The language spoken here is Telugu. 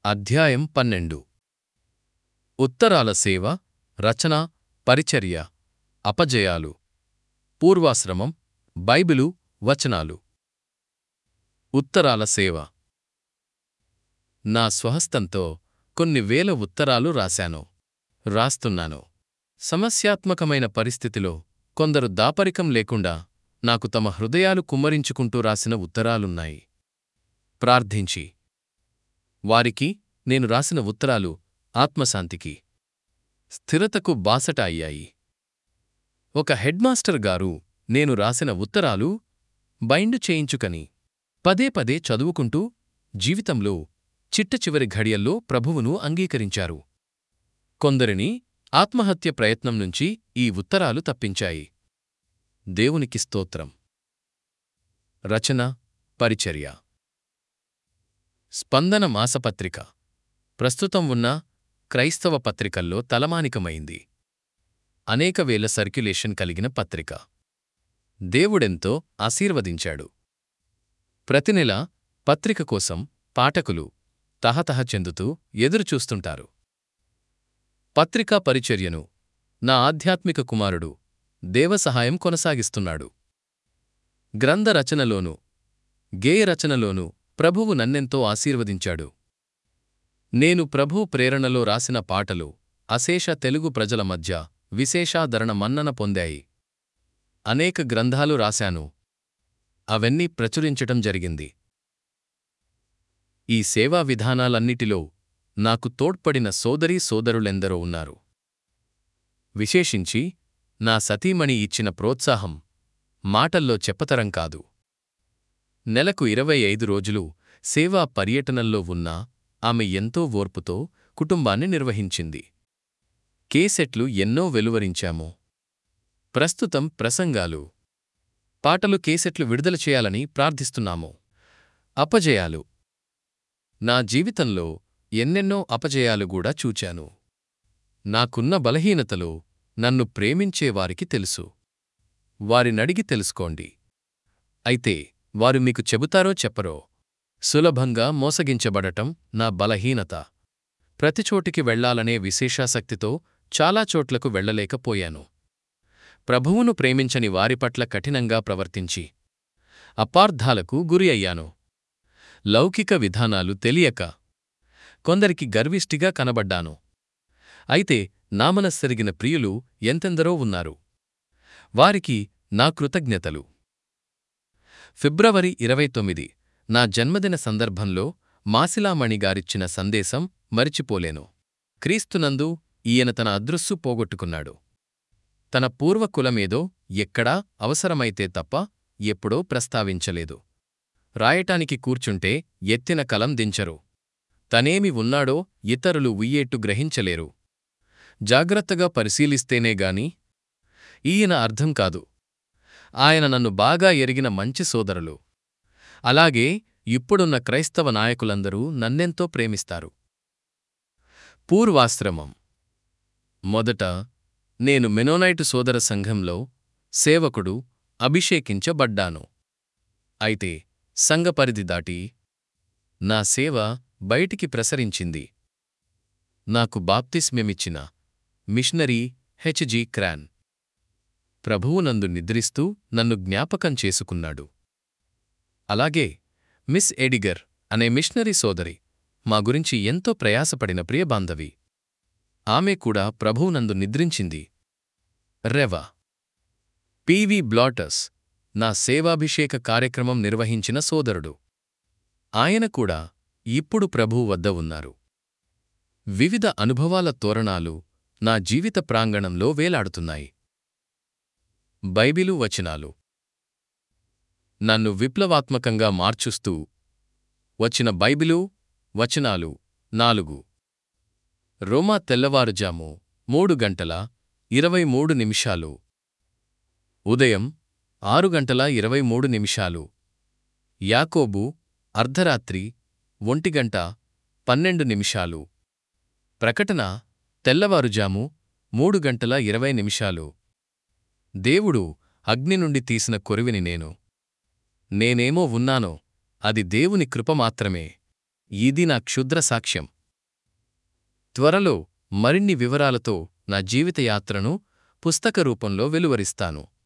అధ్యాయం పన్నెండు ఉత్తరాల సేవ రచన పరిచర్య అపజయాలు పూర్వాశ్రమం బైబిలు వచనాలు ఉత్తరాల సేవ నా స్వహస్తంతో కొన్ని వేల ఉత్తరాలు రాశాను రాస్తున్నాను సమస్యాత్మకమైన పరిస్థితిలో కొందరు దాపరికం లేకుండా నాకు తమ హృదయాలు కుమ్మరించుకుంటూ రాసిన ఉత్తరాలున్నాయి ప్రార్థించి వారికి నేను రాసిన ఉత్తరాలు ఆత్మశాంతికి స్థిరతకు బాసట అయ్యాయి ఒక హెడ్మాస్టర్ గారు నేను రాసిన ఉత్తరాలు బైండు చేయించుకని పదే పదే చదువుకుంటూ జీవితంలో చిట్టచివరి ఘడియల్లో ప్రభువును అంగీకరించారు కొందరిని ఆత్మహత్య ప్రయత్నం నుంచి ఈ ఉత్తరాలు తప్పించాయి దేవునికి స్తోత్రం రచన పరిచర్య స్పందన మాసపత్రిక ప్రస్తుతం ఉన్న క్రైస్తవ పత్రికల్లో తలమానికమైంది అనేక వేల సర్క్యులేషన్ కలిగిన పత్రిక దేవుడెంతో ఆశీర్వదించాడు ప్రతినెల పత్రిక కోసం పాఠకులు తహతహ చెందుతూ ఎదురుచూస్తుంటారు పత్రికా పరిచర్యను నా ఆధ్యాత్మిక కుమారుడు దేవసహాయం కొనసాగిస్తున్నాడు గ్రంథ రచనలోనూ గేయ రచనలోనూ ప్రభువు నన్నెంతో ఆశీర్వదించాడు నేను ప్రభు ప్రేరణలో రాసిన పాటలు అశేష తెలుగు ప్రజల మధ్య విశేషాదరణ మన్నన పొందాయి అనేక గ్రంథాలు రాశాను అవన్నీ ప్రచురించటం జరిగింది ఈ సేవా విధానాలన్నిటిలో నాకు తోడ్పడిన సోదరీ సోదరులెందరో ఉన్నారు విశేషించి నా సతీమణి ఇచ్చిన ప్రోత్సాహం మాటల్లో చెప్పతరం కాదు నెలకు ఇరవై ఐదు రోజులు సేవా పర్యటనల్లో ఉన్నా ఆమె ఎంతో ఓర్పుతో కుటుంబాన్ని నిర్వహించింది కేసెట్లు ఎన్నో వెలువరించాము ప్రస్తుతం ప్రసంగాలు పాటలు కేసెట్లు విడుదల చేయాలని ప్రార్థిస్తున్నాము అపజయాలు నా జీవితంలో ఎన్నెన్నో అపజయాలు కూడా చూచాను నాకున్న బలహీనతలో నన్ను ప్రేమించేవారికి తెలుసు వారినడిగి తెలుసుకోండి అయితే వారు మీకు చెబుతారో చెప్పరో సులభంగా మోసగించబడటం నా బలహీనత ప్రతిచోటికి వెళ్లాలనే విశేషాసక్తితో చాలా చోట్లకు వెళ్లలేకపోయాను ప్రభువును ప్రేమించని వారి పట్ల కఠినంగా ప్రవర్తించి అపార్థాలకు గురి అయ్యాను లౌకిక విధానాలు తెలియక కొందరికి గర్విష్టిగా కనబడ్డాను అయితే నామనస్సరిగిన ప్రియులు ఎంతెందరో ఉన్నారు వారికి నా కృతజ్ఞతలు ఫిబ్రవరి ఇరవై తొమ్మిది నా జన్మదిన సందర్భంలో మాసిలామణిగారిచ్చిన సందేశం మరిచిపోలేను క్రీస్తునందు ఈయన తన అదృస్సు పోగొట్టుకున్నాడు తన పూర్వకులమేదో ఎక్కడా అవసరమైతే తప్ప ఎప్పుడో ప్రస్తావించలేదు రాయటానికి కూర్చుంటే ఎత్తిన కలం దించరు తనేమి ఉన్నాడో ఇతరులు ఉయ్యేట్టు గ్రహించలేరు జాగ్రత్తగా పరిశీలిస్తేనే గాని ఈయన అర్థం కాదు ఆయన నన్ను బాగా ఎరిగిన మంచి సోదరులు అలాగే ఇప్పుడున్న క్రైస్తవ నాయకులందరూ నన్నెంతో ప్రేమిస్తారు పూర్వాశ్రమం మొదట నేను మెనోనైటు సోదర సంఘంలో సేవకుడు అభిషేకించబడ్డాను అయితే సంఘపరిధి దాటి నా సేవ బయటికి ప్రసరించింది నాకు బాప్తిస్మ్యమిచ్చిన మిషనరీ హెచ్జి క్రాన్ ప్రభువునందు నిద్రిస్తూ నన్ను జ్ఞాపకం చేసుకున్నాడు అలాగే మిస్ ఎడిగర్ అనే మిషనరీ సోదరి మా గురించి ఎంతో ప్రయాసపడిన ప్రియబాంధవి ఆమె కూడా ప్రభువునందు నిద్రించింది రెవ పివి బ్లాటస్ నా సేవాభిషేక కార్యక్రమం నిర్వహించిన సోదరుడు ఆయన కూడా ఇప్పుడు ప్రభువు వద్ద ఉన్నారు వివిధ అనుభవాల తోరణాలు నా జీవిత ప్రాంగణంలో వేలాడుతున్నాయి బైబిలు వచనాలు నన్ను విప్లవాత్మకంగా మార్చుస్తూ వచ్చిన బైబిలు వచనాలు నాలుగు రోమా తెల్లవారుజాము మూడు గంటల ఇరవై మూడు నిమిషాలు ఉదయం ఆరు గంటల ఇరవై మూడు నిమిషాలు యాకోబు అర్ధరాత్రి ఒంటిగంట పన్నెండు నిమిషాలు ప్రకటన తెల్లవారుజాము మూడు గంటల ఇరవై నిమిషాలు దేవుడు అగ్ని నుండి తీసిన కొరివిని నేను నేనేమో ఉన్నానో అది దేవుని కృప మాత్రమే ఇది నా క్షుద్ర సాక్ష్యం త్వరలో మరిన్ని వివరాలతో నా జీవిత యాత్రను పుస్తక రూపంలో వెలువరిస్తాను